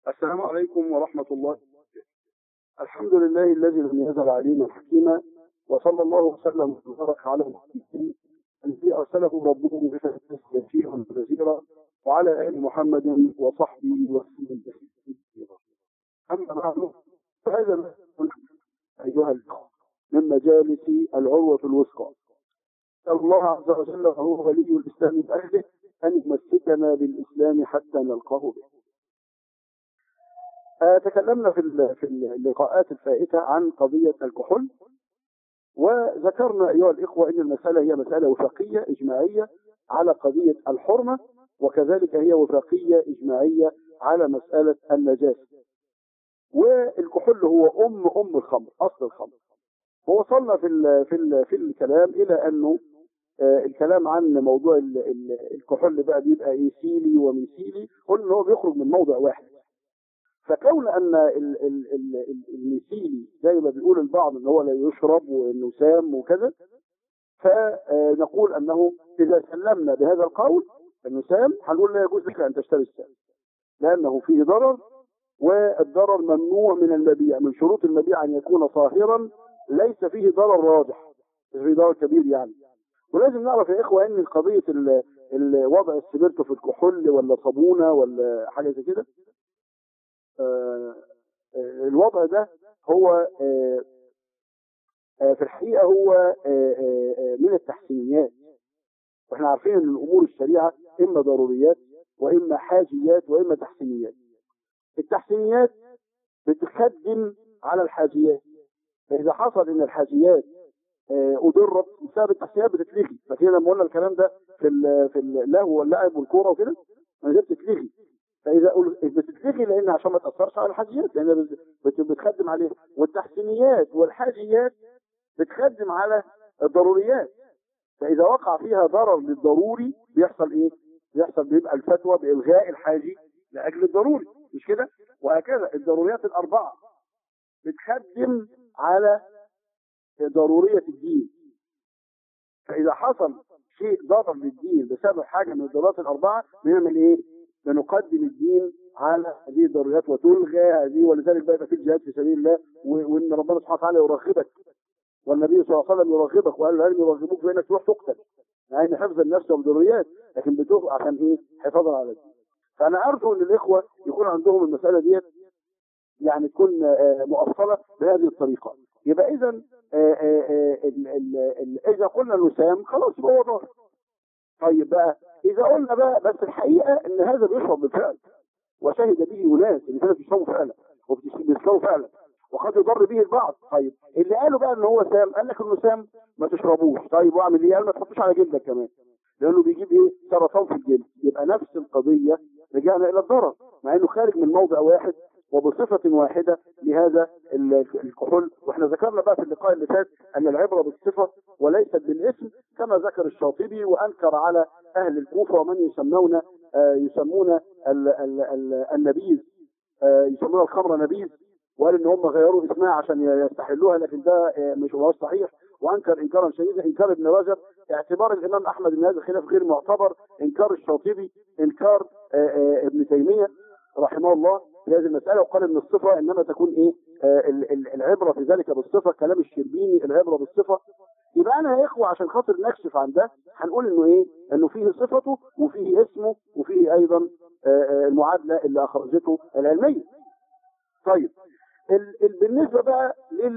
السلام عليكم ورحمة الله الحمد لله الذي لم يزل عليما حكيما وصلى الله وسلم وبارك على محمد الذي أرسله ربه بشهادة بشيرا ونذيرا وعلى آل محمد وصحبه وسلم تسليما أما بعد فهذا أيها الأخوة من مجالس العروة الوثقى نسأل الله عز وجل وهو ولي الإسلام بأهله أن يمسكنا بالإسلام حتى نلقاه به آه تكلمنا في في اللقاءات الفائتة عن قضية الكحول وذكرنا أيها الإخوة أن المسألة هي مسألة وفاقية إجماعية على قضية الحرمة وكذلك هي وفاقية إجماعية على مسألة النجاسة والكحول هو أم أم الخمر أصل الخمر ووصلنا في ال في ال في الكلام إلى أنه آه الكلام عن موضوع ال ال الكحول بقى بيبقى ايثيلي وميثيلي قلنا ان هو بيخرج من موضع واحد فكون ان ال ال ال الميثيلي زي ما بيقول البعض ان هو لا يشرب وانه سام وكذا فنقول انه اذا سلمنا بهذا القول انه سام هنقول لا يجوز لك ان تشتري السام لانه فيه ضرر والضرر ممنوع من المبيع من شروط المبيع ان يكون طاهرا ليس فيه ضرر راجح مش فيه ضرر كبير يعني ولازم نعرف يا اخوه ان قضيه وضع السبيرتو في الكحول ولا صابونه ولا حاجه زي كده آه الوضع ده هو آه آه في الحقيقه هو من التحسينيات واحنا عارفين ان الامور الشريعه اما ضروريات واما حاجيات واما تحسينيات التحسينيات بتخدم على الحاجيات فاذا حصل ان الحاجيات اضرت بسبب التحسينات بتتلغي فكده لما قلنا الكلام ده في ال في اللهو واللعب والكوره وكده ما دي بتتلغي فاذا بتتلغي لان عشان ما تاثرش على الحاجيات لان بتخدم عليها والتحسينيات والحاجيات بتخدم على الضروريات فاذا وقع فيها ضرر للضروري بيحصل ايه؟ بيحصل بيبقى الفتوى بالغاء الحاجي لاجل الضروري مش كده؟ وهكذا الضروريات الاربعه بتخدم على ضرورية الدين فإذا حصل شيء ضرر للدين بسبب حاجة من الضرورات الأربعة بنعمل إيه؟ بنقدم الدين على هذه الضروريات وتلغى هذه ولذلك بقى في الجهاد في سبيل الله وإن ربنا سبحانه وتعالى يرغبك والنبي صلى الله عليه وسلم يرغبك وقال العلم يرغبوك في إنك تروح تقتل يعني حفظ النفس والضروريات لكن بتوقع عشان إيه؟ حفاظا على الدين فأنا أرجو إن الإخوة يكون عندهم المسألة ديت يعني تكون مؤصلة بهذه الطريقة يبقى إذا اذا قلنا انه سام خلاص يبقى هو ضار طيب بقى اذا قلنا بقى بس الحقيقه ان هذا بيشرب بالفعل وشهد به اناس ان الناس بيشربوا فعلا وبيشربوا فعلا وقد يضر به البعض طيب اللي قالوا بقى ان هو سام قال لك انه سام ما تشربوش طيب واعمل ايه قال ما تحطوش على جلدك كمان لانه بيجيب ايه سرطان في الجلد يبقى نفس القضيه رجعنا الى الضرر مع انه خارج من موضع واحد وبصفة واحدة لهذا الكحول واحنا ذكرنا بقى في اللقاء اللي فات ان العبرة بالصفة وليست بالاسم كما ذكر الشاطبي وانكر على اهل الكوفة ومن يسمون آه يسمون ال ال ال النبيذ آه يسمون الخمر نبيذ وقال ان هم غيروا اسمها عشان يستحلوها لكن ده آه مش هو صحيح وانكر انكارا شديدا انكار ابن رجب اعتبار الامام احمد ان هذا الخلاف غير معتبر انكار الشاطبي انكار ابن تيمية رحمه الله في هذه المسألة وقال ان الصفة انما تكون ايه آه العبرة في ذلك بالصفة كلام الشربيني العبرة بالصفة يبقى انا يا اخوة عشان خاطر نكشف عن ده هنقول انه ايه انه فيه صفته وفيه اسمه وفيه ايضا آه المعادلة اللي اخرجته العلمية طيب ال ال بالنسبة بقى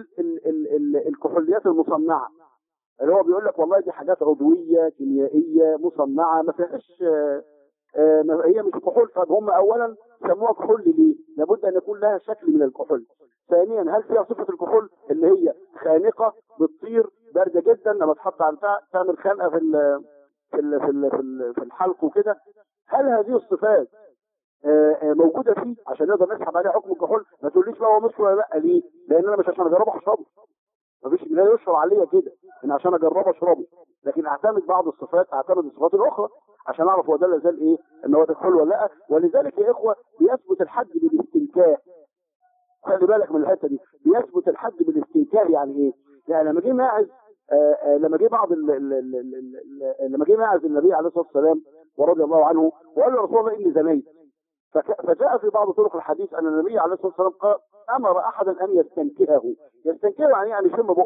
للكحوليات المصنعة اللي هو بيقول لك والله دي حاجات عضوية كيميائية مصنعة ما فيهاش آه آه هي مش كحول فهم اولا سموها كحول ليه لابد ان يكون لها شكل من الكحول ثانيا هل فيها صفة الكحول اللي هي خانقة بتطير باردة جدا لما تحط على البتاع تعمل خنقة في ال في ال في ال في, ال في الحلق وكده هل هذه الصفات آه آه موجودة فيه عشان نقدر نسحب عليها حكم الكحول ما تقوليش بقى هو مسك ولا لا ليه لان انا مش عشان اجربه هشربه مفيش لا يشرع عليا كده ان عشان اجربه اشربه لكن اعتمد بعض الصفات اعتمد الصفات الاخرى عشان اعرف هو ده لا زال ايه ان هو ده كحول ولا لا ولذلك يا اخوه بيثبت الحد بالاستنكاه خلي بالك من الحته دي بيثبت الحد بالاستنكاه يعني ايه يعني لما جه ماعز آآ آآ لما جه بعض ال ال ال ال لما جه ماعز النبي عليه الصلاه والسلام ورضي الله عنه وقال له يا رسول الله اني زنيت فك- فجاء في بعض طرق الحديث ان النبي عليه الصلاه والسلام قال امر احدا ان يستنكهه يستنكهه يعني يعني يشم بقه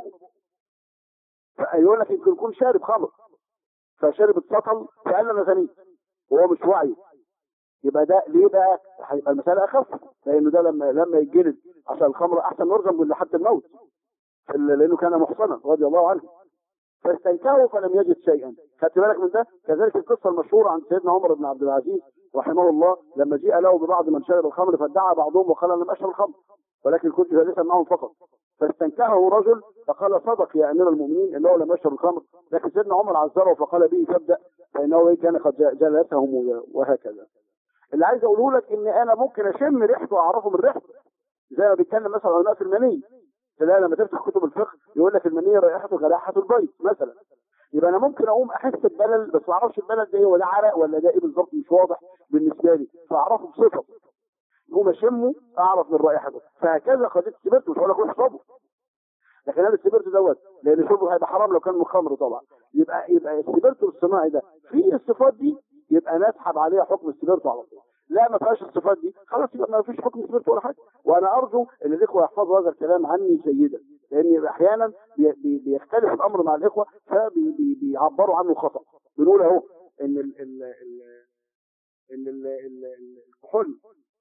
فيقول لك يمكن يكون شارب خمر فشرب اتسطل فقال انا زنيت وهو مش واعي يبقى ده ليه بقى؟ هيبقى المساله اخف لانه ده لما لما يتجلد عشان الخمر احسن يرجم من لحد الموت لانه كان محصنا رضي الله عنه فاستنكره فلم يجد شيئا خدت بالك من ده كذلك القصه المشهوره عن سيدنا عمر بن عبد العزيز رحمه الله لما جاء له ببعض من شرب الخمر فادعى بعضهم وقال انا لم اشرب الخمر ولكن كنت جالسا معهم فقط فاستنكهه رجل فقال صدق يا امير المؤمنين انه لم يشرب الخمر لكن سيدنا عمر عذره فقال به تبدا فانه إيه كان قد جلسهم وهكذا اللي عايز اقوله لك ان انا ممكن اشم ريحته واعرفه من ريحته زي ما بيتكلم مثلا علماء في المني تلاقي لما تفتح كتب الفقه يقول لك المنيه رائحته كرائحه البيض مثلا يبقى انا ممكن اقوم احس ببلل بس ما اعرفش البلل ده ايه ولا عرق ولا ده ايه بالظبط مش واضح بالنسبه لي فاعرفه بصفه اقوم اشمه اعرف من رائحته فهكذا قضيه السبرت مش هقول لك روح اشربه لكن هذا السبرت دوت لان شربه هيبقى حرام لو كان من خمر طبعا يبقى يبقى السبرت الصناعي ده فيه الصفات دي يبقى نسحب عليها حكم السبرت على طول لا ما فيهاش الصفات دي خلاص يبقى ما فيش حكم سبرت ولا حاجه وانا ارجو ان الاخوه يحفظوا هذا الكلام عني جيدا لان احيانا بي بي بيختلف الامر مع الاخوه فبيعبروا عنه خطا بنقول اهو ان ال ال ال ان ال- ال- ال- الكحول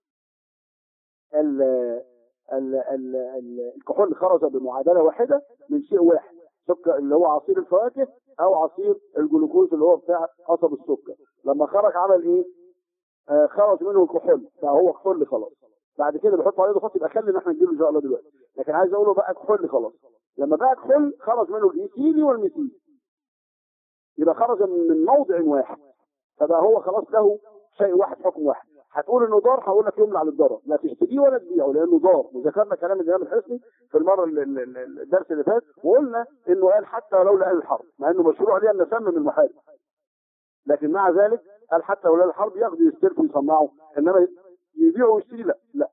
ال- ال- ال- ال- الكحول خرج بمعادله واحده من شيء واحد سكر اللي هو عصير الفواكه او عصير الجلوكوز اللي هو بتاع قصب السكر لما خرج عمل ايه آه خرج منه الكحول فهو كحول خلاص بعد كده بيحطوا عليه ضغط يبقى خلي ان احنا نجيبه ان شاء الله دلوقتي لكن عايز اقوله بقى كحول خلاص لما بقى كحول خرج منه الايثيلي والميثيل يبقى خرج من موضع واحد فبقى هو خلاص له شيء واحد حكم واحد هتقول انه ضار هقول لك يمنع للضرر لا تشتريه ولا تبيعه لانه ضار وذكرنا كلام الامام الحسني في المره ال- ال- ال- الدرس اللي فات وقلنا انه قال حتى لو لاهل الحرب مع انه مشروع عليه ان نسمم المحارب لكن مع ذلك قال حتى لو لاهل الحرب ياخدوا يستلفوا يصنعوا انما يبيعوا ويشتري لا لا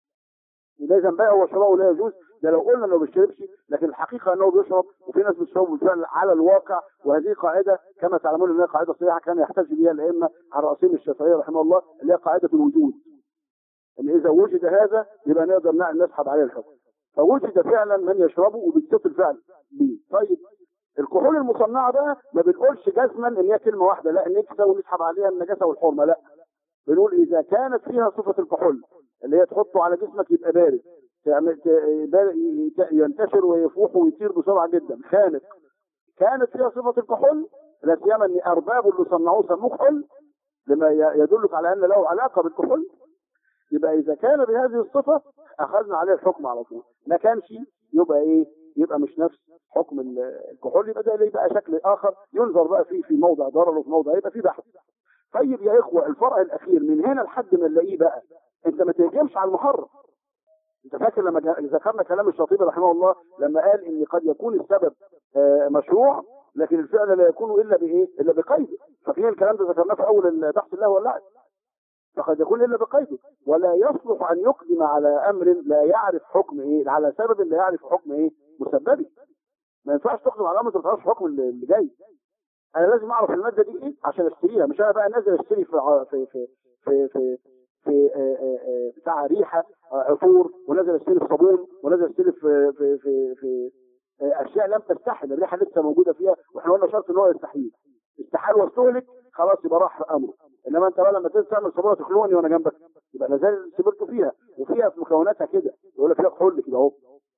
يبقى اذا بيعه وشراءه لا يجوز ده لو قلنا انه ما بيشربش لكن الحقيقه انه بيشرب وفي ناس بتشرب بالفعل على الواقع وهذه قاعده كما تعلمون انها قاعده صحيحه كان يحتج بها الائمه على راسهم الشافعيه رحمه الله اللي هي قاعده الوجود ان اذا وجد هذا يبقى نقدر ن- نسحب عليه الحكم فوجد فعلا من يشربه وبيتصل فعلا به طيب الكحول المصنعه بقى ما بنقولش جزما ان هي كلمه واحده لا نكسى ونسحب عليها النجاسه والحرمه لا بنقول اذا كانت فيها صفه الكحول اللي هي تحطه على جسمك يبقى بارد تعمل ت- بار- ي- ينتشر ويفوح ويطير بسرعه جدا خانق كانت فيها صفه الكحول لا سيما ان اربابه اللي صنعوه سموه كحول لما ي- يدلك على ان له علاقه بالكحول يبقى اذا كان بهذه الصفه اخذنا عليه الحكم على طول ما كانش يبقى ايه يبقى مش نفس حكم ال- الكحول يبقى ده يبقى شكل اخر ينظر بقى فيه في موضع ضرر وفي موضع يبقى فيه بحث طيب يا اخوه الفرع الاخير من هنا لحد ما نلاقيه بقى انت ما تهجمش على المحرم انت فاكر لما جا- ذكرنا كلام الشاطبي رحمه الله لما قال ان قد يكون السبب آه، مشروع لكن الفعل لا يكون الا بايه الا بقيده فاكرين الكلام ده ذكرناه في اول البحث الله واللعب فقد يكون الا بقيده ولا يصلح ان يقدم على امر لا يعرف حكم ايه على سبب لا يعرف حكم ايه مسببه ما ينفعش تقدم على امر انت ما تعرفش حكم اللي اللي جاي انا لازم اعرف الماده دي ايه عشان اشتريها مش انا بقى نازل اشتري في ع- في في في في, في آه، آه، آه، بتاع ريحه آه، عطور ونازل اشتري في صابون ونازل اشتري في في في, في آه، اشياء لم تستحل الريحه لسه موجوده فيها واحنا قلنا شرط ان هو يستحيل استحال واستهلك خلاص يبقى راح امره انما انت بقى لما تنزل تعمل صابونه تخنقني وانا جنبك يبقى لا زال سبرته فيها وفيها في مكوناتها كده يقول لك فيها كحول كده اهو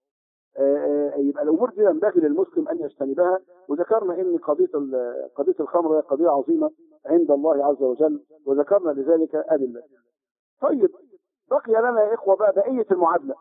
آه، آه، يبقى الامور دي ينبغي للمسلم ان يجتنبها وذكرنا ان قضيه ال- قضيه الخمر هي قضيه عظيمه عند الله عز وجل وذكرنا لذلك ادله. طيب بقي لنا يا اخوه بقى بقيه المعادله.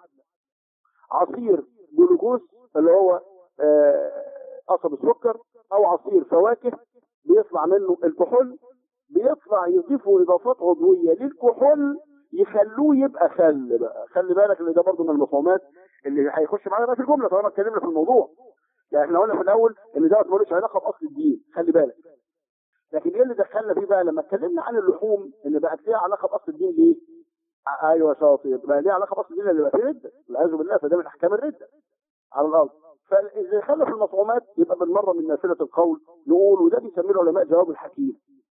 عصير جلوكوز اللي هو آه، قصب السكر او عصير فواكه بيطلع منه الكحول بيطلع يضيفوا اضافات عضويه للكحول يخلوه يبقى خل بقى خلي بالك ان ده برضه من المفهومات اللي هيخش معانا بقى في الجمله طالما اتكلمنا في الموضوع يعني احنا قلنا في الاول ان دوت ملوش علاقه باصل الدين خلي بالك لكن ايه اللي دخلنا فيه بقى لما اتكلمنا عن اللحوم ان بقت ليها علاقه باصل الدين ليه؟ آه، ايوه شاطر بقى ليها علاقه باصل الدين اللي بقى فيه رده والعياذ بالله فده من احكام الرده على الارض فاذا دخلنا في المطعومات يبقى بالمره من نافله القول نقول وده بيسميه العلماء جواب الحكيم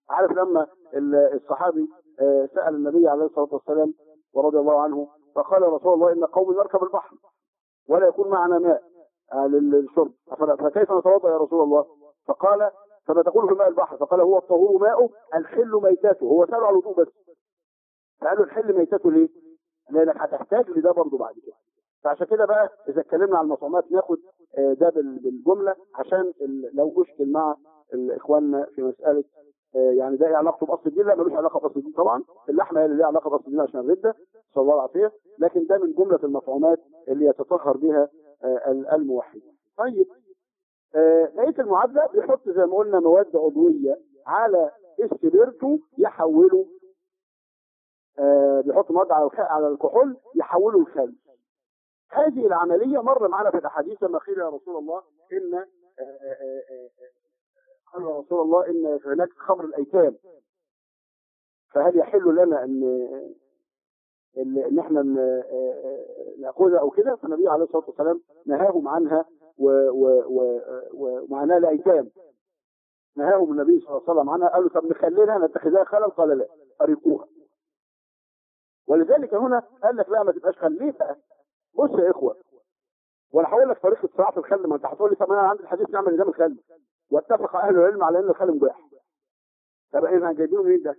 عارف لما ال- الصحابي آه، سأل النبي عليه الصلاة والسلام ورضي الله عنه فقال يا رسول الله إن قوم نركب البحر ولا يكون معنا ماء آه، لل- للشرب أفلا- فكيف نتوضأ يا رسول الله فقال فما تقول في ماء البحر فقال هو الطهور ماؤه الحل ميتته هو سأله على الوضوء بس فقال له الحل ميتته ليه؟ لأنك هتحتاج لده برضه بعد كده فعشان كده بقى إذا اتكلمنا عن المصومات ناخد آه، ده بال- بالجملة عشان ال- لو أشكل مع ال- إخواننا في مسألة آه، يعني ده ايه علاقته باصل الدين لا ملوش علاقه باصل الدين طبعا اللحمه هي اللي ليها علاقه باصل الدين عشان الرده صلى الله العافيه لكن ده من جمله المطعومات اللي يتطهر بها آه، ال- الموحد طيب آه، بقيه المعادله بيحط زي ما قلنا مواد عضويه على اسبرتو يحوله آه، بيحط مواد على الخ- على الكحول يحوله الخل هذه العمليه مر معنا في الاحاديث لما قيل يا رسول الله ان آه، آه، آه، آه، قال يا رسول الله ان هناك خمر الايتام فهل يحل لنا ان ان إن احنا ن- ناخذها او كده فالنبي عليه الصلاه والسلام نهاهم عنها و- و- و- و- ومعناها الايتام نهاهم النبي صلى الله عليه وسلم عنها قالوا طب نخليها نتخذها خلل قال لا اريقوها ولذلك هنا قال لك لا ما تبقاش خل ليه بقى بص يا اخوه وانا هقول لك طريقه صناعه الخل ما انت هتقول لي طب انا عندي الحديث نعمل نظام الخل واتفق اهل العلم على ان الخل مباح طب احنا جايبينه منين ده؟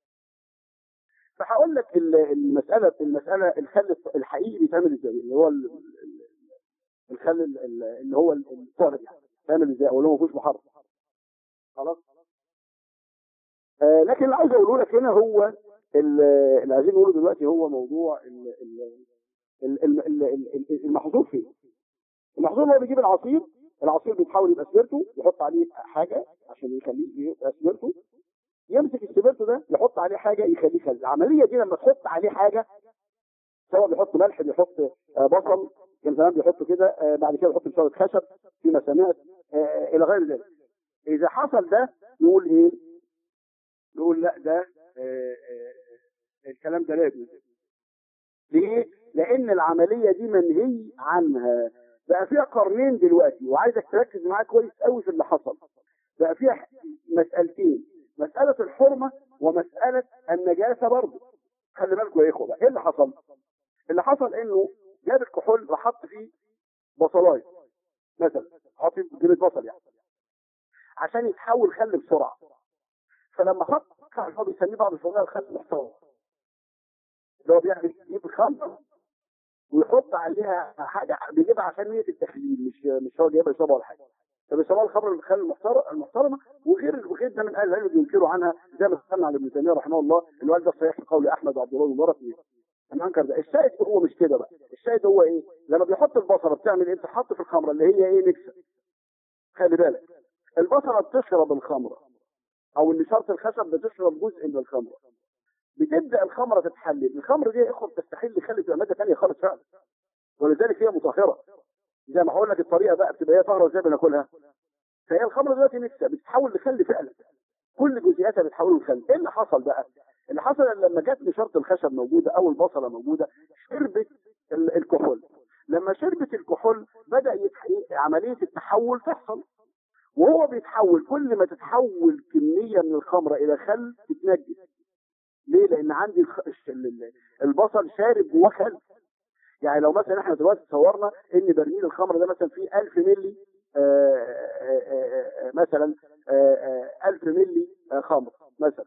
فهقول لك ال- المساله المساله الخل الحقيقي بيتعمل ازاي اللي هو ال- ال- الخل ال- ال- اللي هو ال- الطاهر يعني بيتعمل ازاي او اللي هو ما فيهوش محرم خلاص آه لكن اللي عايز اقوله لك هنا هو ال- اللي عايزين نقوله دلوقتي هو موضوع ال- ال- ال- ال- ال- ال- المحظور فيه المحظور هو بيجيب العصير العصير بيتحول يبقى سبيرتو يحط عليه حاجه عشان يخليه يبقى سبيرتو يمسك السبيرتو ده يحط عليه حاجه يخليه خل العمليه دي لما تحط عليه حاجه سواء بيحط ملح بيحط آه، بصل كان زمان بيحطوا كده آه، بعد كده بيحط شويه خشب فيما سمعت آه، الى غير ذلك اذا حصل ده نقول ايه نقول لا ده آه، آه، الكلام ده لا يجوز ليه لان العمليه دي منهي عنها بقى فيها قرنين دلوقتي وعايزك تركز معايا كويس قوي في اللي حصل بقى فيها مسألتين مسألة الحرمة ومسألة النجاسة برضه خلي بالكم يا إخوة بقى إيه اللي حصل؟ اللي حصل إنه جاب الكحول وحط فيه بصلاية مثلا حط فيه جبة بصل يعني عشان يتحول خل بسرعة فلما حط كان هو بيسميه بعض الشغلات الخل المحتوى اللي هو بيعمل يجيب الخمر ويحط عليها حاجة بيجيبها عشان نية التخليل مش مش هو جايبها يشربها ولا حاجة فبيسموها الخمر الخل المحتر- المحترمة وغير وغير ده من اهل العلم بينكروا عنها زي ما ذكرنا عن ابن تيميه رحمه الله اللي قال ده صحيح في قول احمد وعبد الله المبارك انا انكر ده الشاهد هو مش كده بقى الشاهد هو ايه لما بيحط البصله بتعمل ايه بتحط في الخمره اللي هي ايه نكسه خلي بالك البصله بتشرب الخمره او ان شرط الخشب بتشرب جزء من الخمره بتبدا الخمره تتحلل الخمره دي يا اخوه بتستحل خلي تبقى ماده ثانيه خالص فعلا ولذلك هي مطهره زي ما هقول لك الطريقه بقى بتبقى هي طاهره ازاي بناكلها فهي الخمره دلوقتي نكسه بتتحول لخل فعلا كل جزئياتها بتتحول لخل ايه اللي حصل بقى اللي حصل إن لما جت لشرط الخشب موجوده او البصله موجوده شربت ال- الكحول لما شربت الكحول بدا يتح- عمليه التحول تحصل وهو بيتحول كل ما تتحول كميه من الخمره الى خل تتنجس ليه لان عندي الخ... الش- ال- ال- البصل شارب جواه خل يعني لو مثلا احنا دلوقتي تصورنا ان برميل الخمر ده مثلا فيه 1000 ملي آه، آه، آه، آه، مثلا آه، آه، 1000 ملي آه، خمر مثلا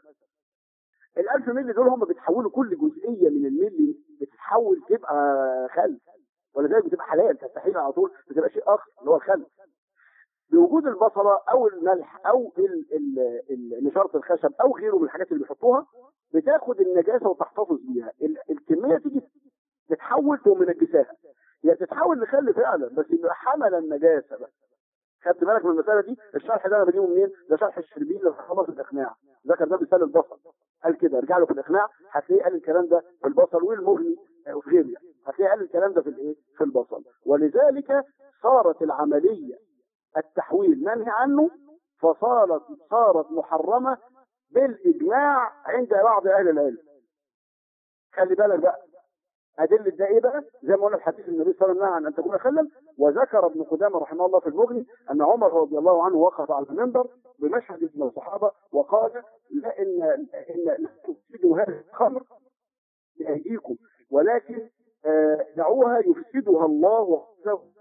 ال 1000 ملي دول هم بيتحولوا كل جزئيه من الملي بتتحول تبقى خل ولذلك بتبقى حلال تستحيل على طول بتبقى شيء اخر اللي هو الخل بوجود البصله او الملح او ال- ال- ال- نشاره الخشب او غيره من الحاجات اللي بيحطوها بتاخد النجاسه وتحتفظ بيها ال- الكميه تيجي تتحول تقوم منجساها هي تتحول لخل فعلا بس يبقى حمل النجاسه بس خدت بالك من المساله دي الشرح ده انا بجيبه منين ده شرح الشربيني اللي خلص الاقناع ذكر ده مثال البصل قال كده ارجع له في الاقناع هتلاقيه قال الكلام ده في البصل والمغني آه، وفي غيره يعني هتلاقيه قال الكلام ده في الايه في البصل ولذلك صارت العمليه التحويل منهي عنه فصارت صارت محرمه بالاجماع عند بعض اهل العلم خلي بالك بقى أدلة ده إيه بقى؟ زي ما قلنا في حديث النبي صلى الله عليه وسلم عن أن تكون خلا وذكر ابن قدامة رحمه الله في المغني أن عمر رضي الله عنه وقف على المنبر بمشهد من الصحابة وقال لا ان ان لا تفسدوا هذا الخمر بايديكم ولكن آه، دعوها يفسدها الله عز وجل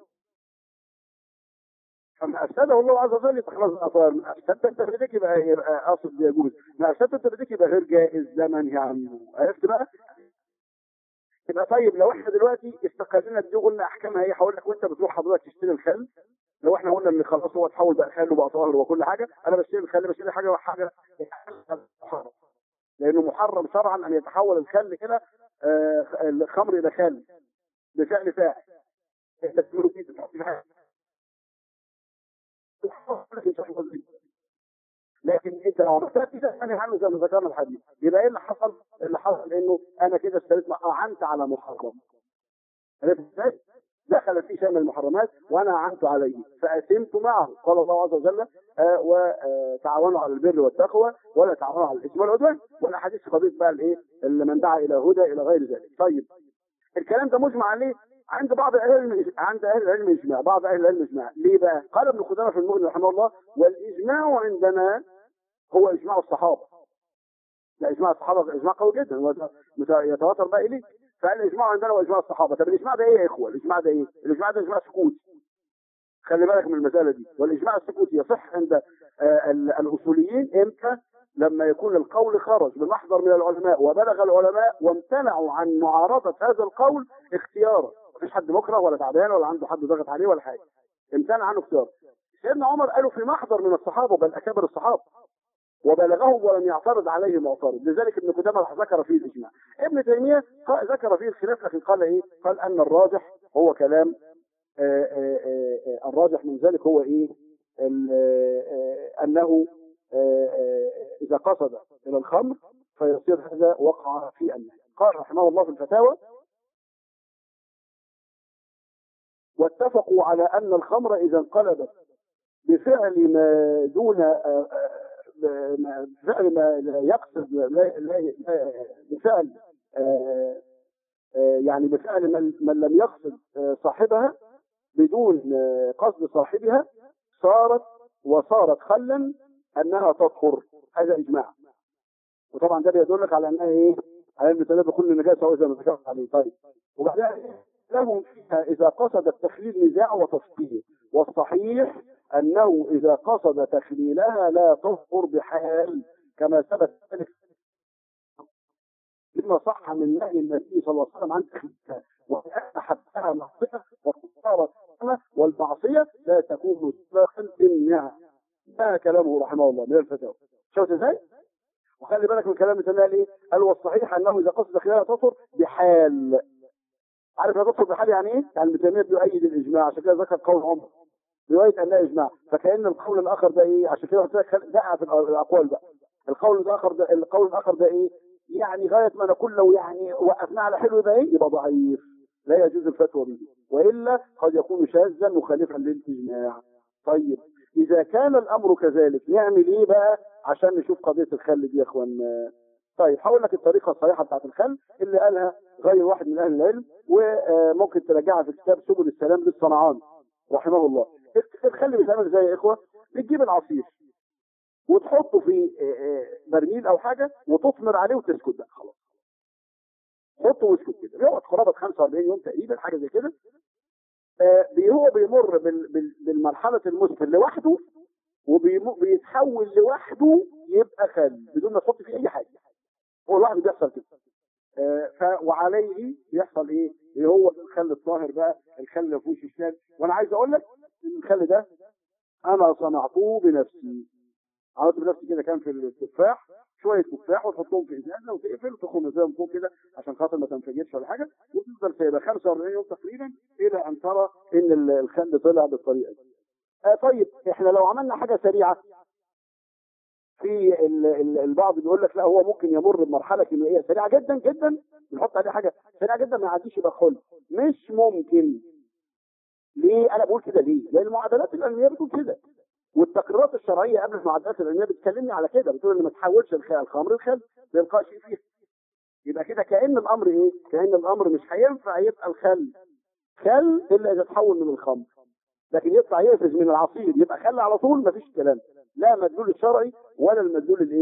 فما افسده الله عز وجل يبقى خلاص الاثار ما افسدت انت بدك يبقى يبقى اقصد يجوز ما افسدت انت بدك يبقى غير جائز لا منهي عنه عرفت بقى؟ يبقى طيب لو احنا دلوقتي استقلنا دي قلنا احكامها ايه هقول لك وانت بتروح حضرتك تشتري الخل لو احنا قلنا ان خلاص هو اتحول بقى خل وبقى طاهر وكل حاجه انا بشتري الخل بشتري حاجه وحاجه محرم لانه محرم شرعا ان يتحول الخل الى آه، الخمر الى خل بفعل فاعل انت تقول كده تحط فيها حاجة. لكن انت لو عملتها كده ثاني عنه زي ما ذكرنا الحديث يبقى ايه اللي حصل؟ اللي حصل انه انا كده اشتريت اعنت على محرم عرفت ازاي؟ دخل في شيء من المحرمات وانا اعنت عليه فاثمت معه قال الله عز وجل آه وتعاونوا على البر والتقوى ولا تعاونوا على الاثم والعدوان والاحاديث قضيه بقى الايه اللي من دعا الى هدى الى غير ذلك طيب الكلام ده مجمع عليه عند بعض اهل العلم عند اهل العلم اجماع بعض اهل العلم اجماع ليه بقى قال ابن خزامه في المغني رحمه الله والاجماع عندنا هو اجماع الصحابه لا اجماع الصحابه اجماع قوي جدا هو يتواتر بقى اليه فالاجماع عندنا هو اجماع الصحابه طب الاجماع ده ايه يا اخوه الاجماع ده ايه الاجماع ده اجماع سكوت خلي بالك من المساله دي والاجماع السكوتي يصح عند آه، ال- الاصوليين امتى لما يكون القول خرج بمحضر من العلماء وبلغ العلماء وامتنعوا عن معارضه هذا القول اختيارا مفيش حد مكره ولا تعبان ولا عنده حد ضغط عليه ولا حاجه امتنع عنه اختيارا سيدنا عمر قالوا في محضر من الصحابه بل اكابر الصحابه وبلغهم ولم يعترض عليه معترض لذلك ابن قدامه ذكر فيه الاجماع ابن تيميه قال- ذكر فيه الخلاف لكن قال ايه قال ان الراجح هو كلام آه، آه، آه، آه، الراجح من ذلك هو ايه ال- آه، آه، انه آه، آه، اذا قصد الى الخمر فيصير هذا وقع في النهي قال رحمه الله في الفتاوى واتفقوا على ان الخمر اذا انقلبت بفعل ما دون آه، آه، ما- بفعل ما لا يقصد لا لا لا- بفعل آه، آه، يعني بفعل من, من لم يقصد آه، صاحبها بدون آه، قصد صاحبها صارت وصارت خلا انها تطهر هذا اجماع وطبعا ده بيدلك على انها ايه؟ على ان تنبي كل نجاسه وزي ما ذكرت عليه طيب وبعدين لهم فيها اذا قصد التخليل نزاع وتصفيه والصحيح انه اذا قصد تخليلها لا تطهر بحال كما ثبت ذلك لما صح من نهي النبي صلى الله عليه وسلم عن تخليلها وان حبها معصيه وصارت والمعصيه لا تكون سببا تمنع ده كلامه رحمه الله من الفتاوى شفت ازاي؟ وخلي بالك من كلام ابن تيميه ايه؟ قال والصحيح انه اذا قصد خلالها تطهر بحال عارف لا تطهر بحال يعني ايه؟ يعني ابن تيميه بيؤيد الاجماع عشان كده ذكر قول عمر روايه انها اجماع فكان القول الاخر ده ايه؟ عشان كده قلت لك خل- دقق في الاقوال بقى القول الاخر ده القول الاخر ده ايه؟ يعني غايه ما نقول لو يعني وقفنا على حلو يبقى ايه؟ يبقى ضعيف لا يجوز الفتوى به والا قد يكون شاذا مخالفا للاجماع طيب اذا كان الامر كذلك نعمل ايه بقى عشان نشوف قضيه الخل دي يا اخوان طيب هقول لك الطريقه الصحيحه بتاعت الخل اللي قالها غير واحد من اهل العلم وممكن تراجعها في كتاب سبل السلام للصنعاني رحمه الله الخل بيتعمل ازاي يا اخوه بتجيب العصير وتحطه في آه، آه، برميل او حاجه وتثمر عليه وتسكت بقى خلاص حطه واسكت كده بيقعد قرابه 45 يوم تقريبا حاجه زي كده آه، بي- هو بيمر بال- بال- بالمرحله المسكر لوحده وبيتحول لوحده يبقى خل بدون ما تحط فيه اي حاجه هو لوحده بيحصل كده آه، ف وعليه بيحصل ايه؟ اللي هو الخل الطاهر بقى الخل اللي فيه شيشان وانا عايز اقول لك ان الخل ده انا صنعته بنفسي عملت بنفسي كده كان في التفاح شويه تفاح وتحطهم في ازازه وتقفل وتخرج ازازه فوق كده عشان خاطر ما تنفجرش ولا حاجه وتفضل سايبها 45 يوم تقريبا الى ان ترى ان ال- الخل طلع بالطريقه دي. آه طيب احنا لو عملنا حاجه سريعه في ال- ال- البعض بيقول لك لا هو ممكن يمر بمرحله كيميائيه سريعه جدا جدا نحط عليه حاجه سريعه جدا ما يعديش يبقى خل مش ممكن ليه انا بقول كده ليه لان المعادلات العلميه بتقول كده والتقريرات الشرعيه قبل المعادلات العلميه بتكلمني على كده بتقول ان ما تحولش الخ- الخمر الخل لإلقاء شيء فيه يبقى كده كأن الأمر إيه؟ كأن الأمر مش هينفع يبقى الخل خل إلا إذا تحول من الخمر لكن يطلع يقفز من العصير يبقى خل على طول مفيش كلام لا مدلول الشرعي ولا المدلول الايه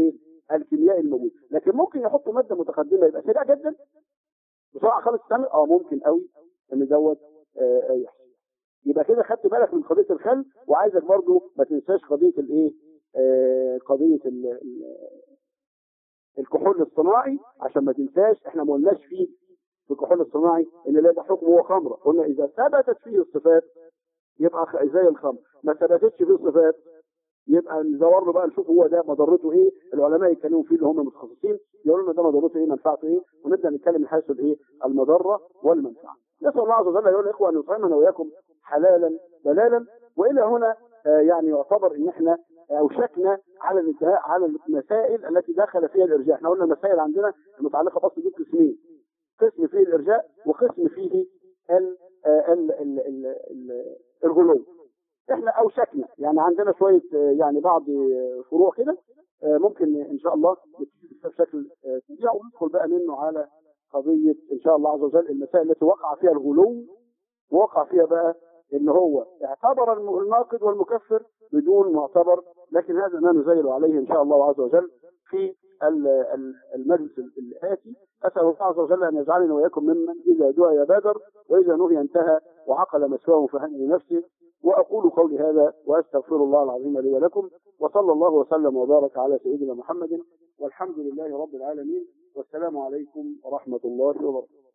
الكيميائي الموجود لكن ممكن يحطوا ماده متقدمه يبقى سريع جدا بسرعه خالص تعمل اه ممكن قوي ان دوت آه، آه، يحصل يبقى كده خدت بالك من قضيه الخل وعايزك برضو ما تنساش قضيه الايه آه، قضيه ال- ال- الكحول الصناعي عشان ما تنساش احنا ما قلناش فيه في الكحول الصناعي ان لا يبقى حكمه هو خمره قلنا اذا ثبتت فيه الصفات يبقى خ- زي الخمر ما ثبتتش فيه الصفات يبقى ندور له بقى نشوف هو ده مضرته ايه العلماء يتكلموا فيه اللي هم متخصصين يقولوا لنا ده مضرته ايه منفعته ايه ونبدا نتكلم من حيث الايه المضره والمنفعه نسال الله عز وجل ايها الاخوه ان يطعمنا واياكم حلالا بلالا والى هنا آه، يعني يعتبر ان احنا اوشكنا على الانتهاء على المسائل التي دخل فيها الارجاء احنا قلنا المسائل عندنا المتعلقه بس بقسمين قسم فيه الارجاء وقسم فيه ال آه، ال ال ال ال الغلو احنا اوشكنا يعني عندنا شويه آه، يعني بعض آه، فروع كده آه، ممكن ان شاء الله نتكلم فيها بشكل آه، سريع وندخل بقى منه على قضيه ان شاء الله عز وجل المسائل التي وقع فيها الغلو ووقع فيها بقى ان هو اعتبر الم- الناقد والمكفر بدون معتبر لكن هذا ما نزيل عليه ان شاء الله عز وجل في ال- ال- المجلس ال- الآتي أسأل الله عز وجل أن يجعلنا وإياكم ممن إذا دعي بادر وإذا نهي انتهى وعقل مسواه فهن لنفسه وأقول قولي هذا وأستغفر الله العظيم لي ولكم وصلى الله وسلم وبارك على سيدنا محمد والحمد لله رب العالمين والسلام عليكم ورحمة الله وبركاته